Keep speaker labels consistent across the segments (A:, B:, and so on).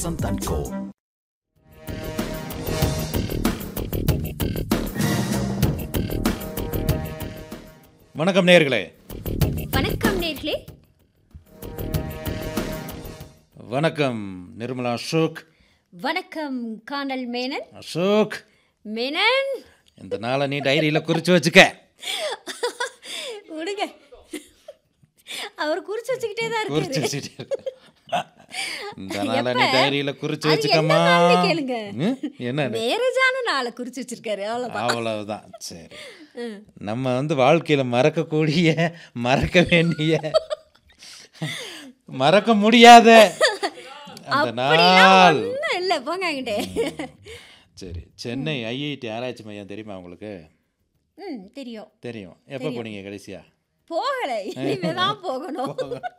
A: Vasanth and கோ
B: வணக்கம் நேர்களே
C: வணக்கம் நேர்களே
B: வணக்கம் நிர்மலா அசோக்
C: வணக்கம் காணல் மேனன்
B: அசோக்
C: மேனன்
B: இந்த நாளை நீ டைரியில் குறித்து வச்சுக்க
C: விடுங்க அவர் குறிச்சு வச்சுக்கிட்டே தான்
B: குறிச்சு
C: இருக்காரு
B: வச்சுட்டு இந்த நாளை நீ
C: எப்ப?
B: டைரியில் குறித்து
C: அது
B: வச்சுக்கம்மா
C: என்ன நாள்னு கேளுங்க.
B: ம், என்ன
C: மேரேஜான நாளை குறிச்சு வச்சிருக்காரு அவ்வளவுதான்
B: அவ்வளவுதான் சரி
C: ம்.
B: நம்ம வந்து வாழ்க்கையில் மறக்கக்கூடிய மறக்க வேண்டிய மறக்க முடியாத அந்த நாள்
C: ஒன்றும் இல்லை போங்க அங்கிட்டே
B: சரி சென்னை ஐஐடி ஆராய்ச்சி மையம் தெரியுமா உங்களுக்கு
C: ம் தெரியும்
B: தெரியும் எப்போ போனீங்க கடைசியா
C: போகலை இனிமே தான் போகணும்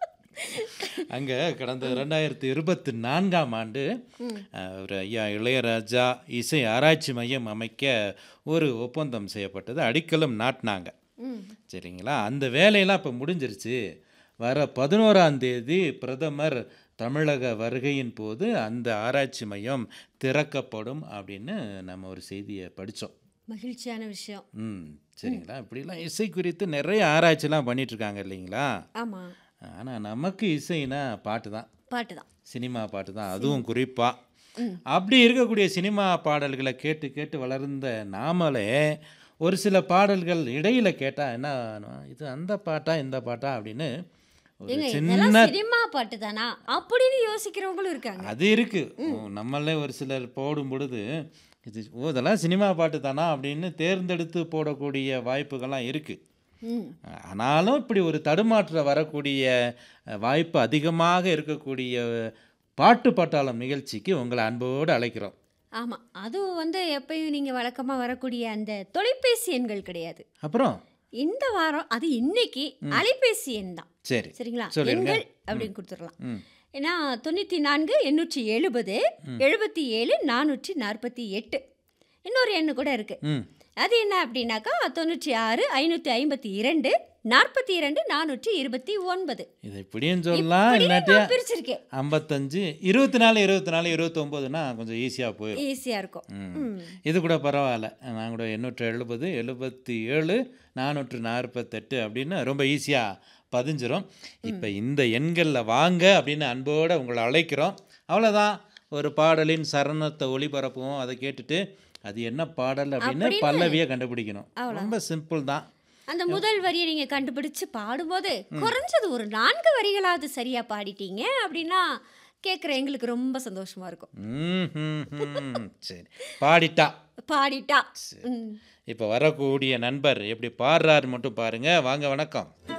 B: அங்கே கடந்த ரெண்டாயிரத்தி இருபத்தி நான்காம் ஆண்டு அஹ், ஒரு ஐயா இளையராஜா இசை ஆராய்ச்சி மையம் அமைக்க ஒரு ஒப்பந்தம் செய்யப்பட்டது அடிக்கலும் நாட்டினாங்க
C: ம்
B: சரிங்களா அந்த வேலையெல்லாம் இப்போ முடிஞ்சிருச்சு வர பதினோராம் தேதி பிரதமர் தமிழக வருகையின் போது அந்த ஆராய்ச்சி மையம் திறக்கப்படும் அப்படின்னு நம்ம ஒரு செய்தியை படித்தோம்
C: மகிழ்ச்சியான விஷயம்
B: ம் சரிங்களா இப்படிலாம் இசை குறித்து நிறைய ஆராய்ச்சிலாம் பண்ணிட்டு இருக்காங்க இல்லைங்களா
C: ஆமாம்
B: ஆனால் நமக்கு இசைனா பாட்டு தான்
C: பாட்டு தான்
B: சினிமா பாட்டு தான் அதுவும் குறிப்பாக அப்படி இருக்கக்கூடிய சினிமா பாடல்களை கேட்டு கேட்டு வளர்ந்த நாமளே ஒரு சில பாடல்கள் இடையில கேட்டால் என்ன ஆகும்? இது அந்த பாட்டா இந்த பாட்டா அப்படின்னு ஒரு
C: ஏங்க
B: சின்ன
C: இதெல்லாம் சினிமா பாட்டு தானா அப்படின்னு யோசிக்கிறவங்களும் இருக்காங்க
B: அது இருக்கு நம்மளே ஒரு சிலர் போடும் பொழுது இது ஓ இதெல்லாம் சினிமா பாட்டு தானா அப்படின்னு தேர்ந்தெடுத்து போடக்கூடிய வாய்ப்புகள்லாம் இருக்குது
C: ம்
B: ஆனாலும் இப்படி ஒரு தடுமாற்றம் வரக்கூடிய அஹ், வாய்ப்பு அதிகமாக இருக்கக்கூடிய பாட்டு பட்டாளம் நிகழ்ச்சிக்கு உங்களை அன்போடு அழைக்கிறோம்
C: ஆமாம் அதுவும் வந்து எப்பயும் நீங்கள் வழக்கமாக வரக்கூடிய அந்த தொலைபேசி எண்கள் கிடையாது
B: அப்புறம்
C: இந்த வாரம் அது இன்னைக்கு அலைபேசி எண் தான்
B: சரி
C: சரிங்களா
B: சொல்லிருங்க.
C: எண்கள் அப்படின்னு கொடுத்துடலாம்
B: ம்
C: ஏன்னா தொண்ணூற்றி நான்கு எண்ணூற்றி எழுபது எழுபத்தி ஏழு நானூற்றி நாற்பத்தி எட்டு இன்னொரு எண்ணு கூட இருக்குது
B: ம்
C: அது என்ன அப்படின்னாக்கா தொண்ணூற்றி ஆறு ஐநூற்றி ஐம்பத்தி இரண்டு நாற்பத்தி இரண்டு நானூற்றி இருபத்தி ஒன்பது
B: இதை இப்படியும் சொல்லலாம் இல்லாட்டியா
C: நான் பிரிச்சிருக்கேன்
B: ஐம்பத்தஞ்சு இருபத்தி நாலு இருபத்தி நாலு இருபத்தொம்போதுனா கொஞ்சம் ஈஸியாக போயிடும்
C: ஈஸியாக இருக்கும்
B: ம்.
C: ம்
B: இது கூட பரவாயில்ல நான் கூட எண்ணூற்று எழுபது எழுபத்தி ஏழு நானூற்று நாற்பத்தெட்டு அப்படின்னு ரொம்ப ஈஸியாக பதிஞ்சிரும் இப்போ இந்த எண்களில் வாங்க அப்படின்னு அன்போடு உங்களை அழைக்கிறோம் அவ்வளோதான் ஒரு பாடலின் சரணத்தை ஒளிபரப்புவோம் அதை கேட்டுட்டு அது என்ன பாடல் அப்படின்னு
C: அப்படின்னு
B: பல்லவியை கண்டுபிடிக்கணும் ரொம்ப சிம்பிள் தான்
C: அந்த முதல் வரியை நீங்கள் கண்டுபிடிச்சு பாடும்போது குறைஞ்சது ஒரு நான்கு வரிகளாவது சரியாக பாடிட்டீங்க அப்படின்னா கேட்குற எங்களுக்கு ரொம்ப சந்தோஷமாக இருக்கும்
B: ம், ம், ம். சரி பாடிட்டா
C: பாடிட்டா ம்
B: இப்போ வரக்கூடிய நண்பர் எப்படி பாடுறாரு மட்டும் பாருங்க வாங்க வணக்கம்